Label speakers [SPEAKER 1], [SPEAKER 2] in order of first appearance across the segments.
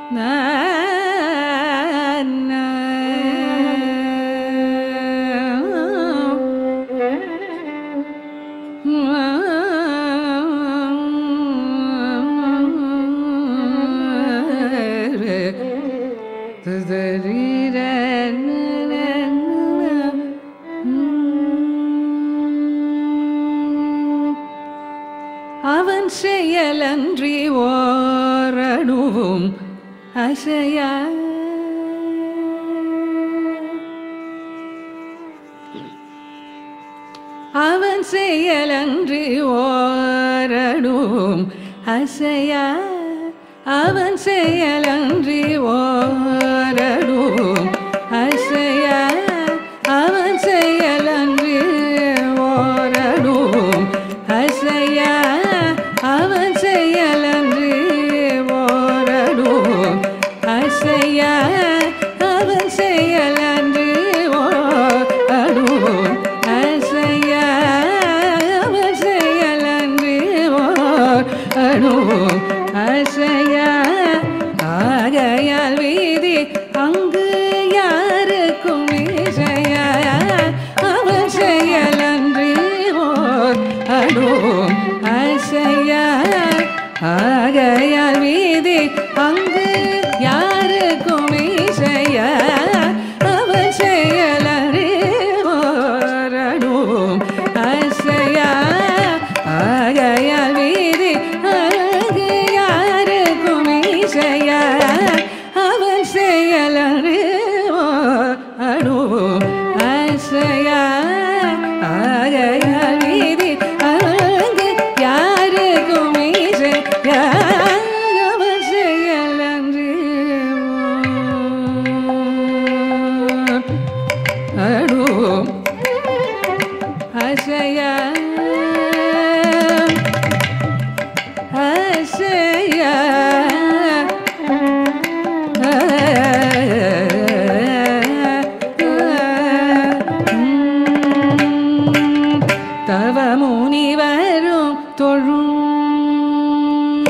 [SPEAKER 1] அவன் செயலன்றி ஓரணுவும் அசையா அவன் செயலன்றி ஓரணுவும் அசையா அவன் செயலன்றி ஓரணுவும் அசையா அவன் செயலன்றி ஓரணுவும் அசையா அவன் செயலன்றி ஓரணுவும் அசையா அவன் செயலன்றி ஓரணுவும் அசையா அவன் செயலன்றி ஓரணுவும் அசையா ஆகையால் வீதி அங்கு யாருக்கும் இசையா அவன் செயலன்றி ஓர் அணுவும் அசையா ஆகையால் வீதி அங்கு யாருக்கும் இசையா அவன் செயலன்றி ஓர் அணுவும் அசையா ஆகையால் வீதி அங்கு யாருக்கும் இசையா அவன் செயலன்றி ஓர் அணுவும் அசையா ஆகையால் வீதி அங்கு யாருக்கும் இசையா அவன் செயலன்றி ஓர் அணுவும் அசையா அசையா தவ முனிவரும் தொழும்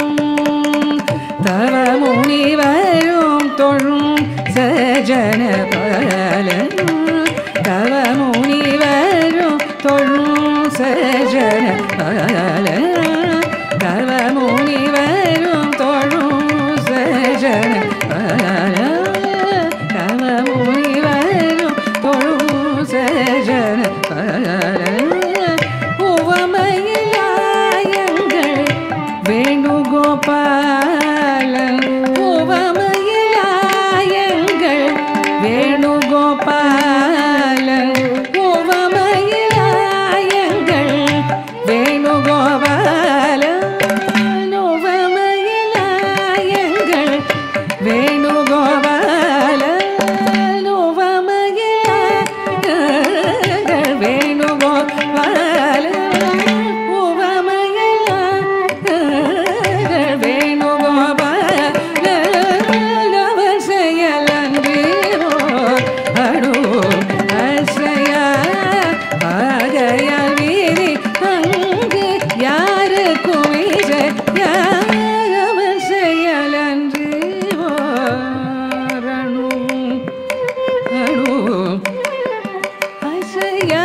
[SPEAKER 1] தவ முனிவரும் தொழும் சஜன பலன் தவ முனிவரும் தொழும் சஜன பலன் தவ முனிவரும் தொழும் சஜன பலன் தவ முனிவரும் தொழும் சஜன பலன் உவமையிலாயங்கள் வேணுகோபாலன் உவமையிலாயங்கள் வேணுகோபாலன் உவமையிலாயங்கள் வேணுகோபாலன் உவமையிலாயங்கள் வேணுகோபாலன் உவமையிலாயங்கள் வேணுகோபாலன் உவமையிலாயங்கள் வேணுகோபாலன் அவன் செயலன்றி அடும் அசையா ஆகையால் வீதி அங்கு யாருக்கும் இசையா அவன் செயலன்றி ஓரணும் அணும் அசையா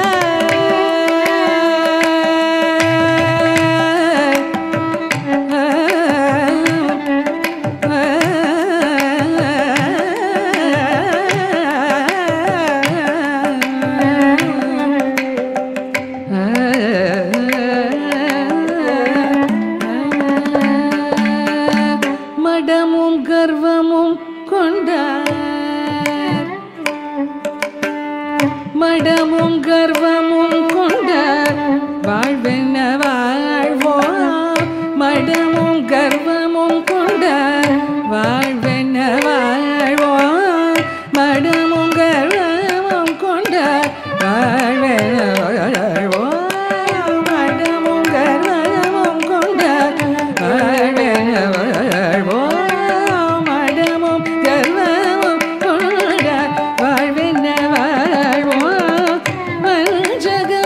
[SPEAKER 1] மடமும் கர்வமும் கொண்டார் மடமும் கர்வமும் கொண்டார் வாழ்வென்ன வாழ்வோ மடமும் கர்வமும் கொண்டார் வாழ்வென்ன வாழ்வோ மடமும் கர்வமும் கொண்டார் வாழ்வென்ன வாழ்வோ மடமும் கர்வமும் கொண்டார் வாழ்வென்ன வாழ்வோ மடமும் கர்வமும் கொண்டார் வாழ்வென்ன வாழ்வோ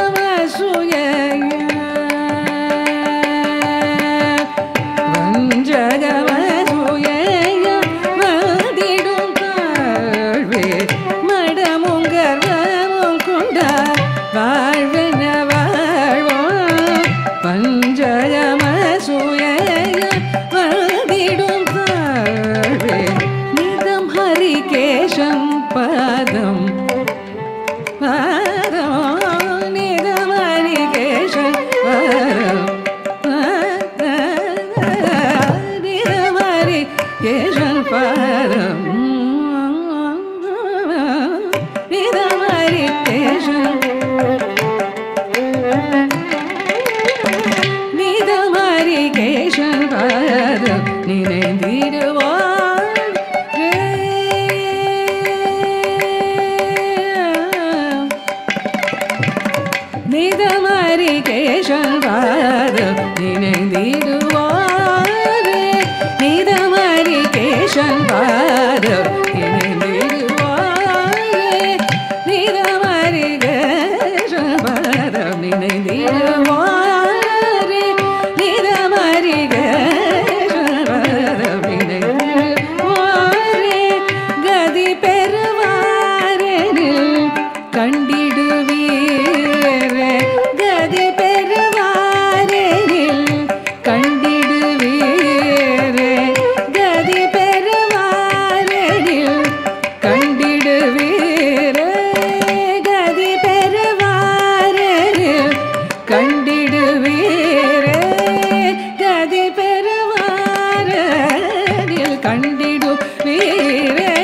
[SPEAKER 1] வஞ்சகமசூய வஞ்ச கேசன் பாதம் நிதமரி கேசன் நிதமரி கேசன் பாதம் நினைந்திடுவார் நிதமரி கேசன் பாதம் நினைந்திடுவாரே நிதமரி கேசன் பாதம் நினைந்திடுவாரே நிதமரி கேசன் பாதம் நினைந்திடுவாரே நிதமரி கேசன் பாதம் நினைந்திடுவாரே கதி பெறுவாரெனில் கண்டிடுவீரே கதி பெறுவாரெனில் கண்டிடுவீரே கதி பெறுவாரெனில் கண்டிடுவீரே கதி பெறுவாரெனில் கண்டிடுவீரே கதி பெறுவாரெனில் கண்டிடுவீரே